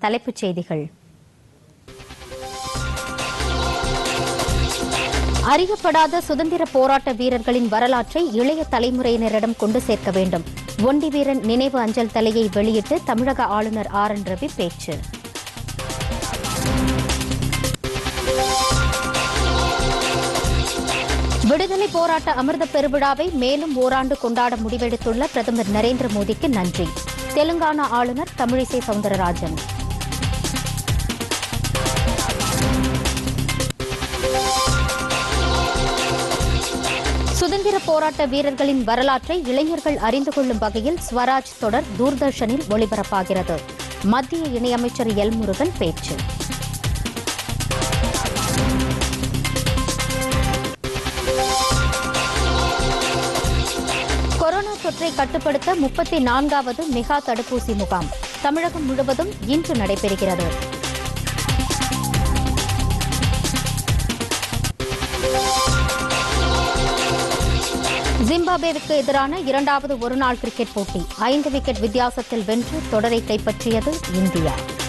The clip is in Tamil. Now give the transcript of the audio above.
தலைப்புச் செய்திகள் அறியப்படாத சுதந்திர போராட்ட வீரர்களின் வரலாற்றை இளைய தலைமுறையினரிடம் கொண்டு சேர்க்க வேண்டும் ஒண்டி வீரன் நினைவு அஞ்சல் தலையை வெளியிட்டு தமிழக ஆளுநர் ஆர் என் ரவி பேச்சு விடுதலை போராட்ட அமிர்த பெருவிழாவை மேலும் ஓராண்டு கொண்டாட முடிவெடுத்துள்ள பிரதமர் நரேந்திர மோடிக்கு நன்றி தெலுங்கானா ஆளுநர் தமிழிசை சவுந்தரராஜன் சுதந்திர போராட்ட வீரர்களின் வரலாற்றை இளைஞர்கள் அறிந்து கொள்ளும் வகையில் ஸ்வராஜ் தொடர் தூர்தர்ஷனில் ஒளிபரப்பாகிறது மத்திய இணையமைச்சர் எல் முருகன் பேச்சு கொரோனா தொற்றை கட்டுப்படுத்த முப்பத்தி நான்காவது மெகா தடுப்பூசி முகாம் தமிழகம் முழுவதும் இன்று நடைபெறுகிறது ஜிம்பாப்வேவுக்கு எதிரான இரண்டாவது ஒருநாள் கிரிக்கெட் போட்டி ஐந்து விக்கெட் வித்தியாசத்தில் வென்று தொடரை கைப்பற்றியது இந்தியா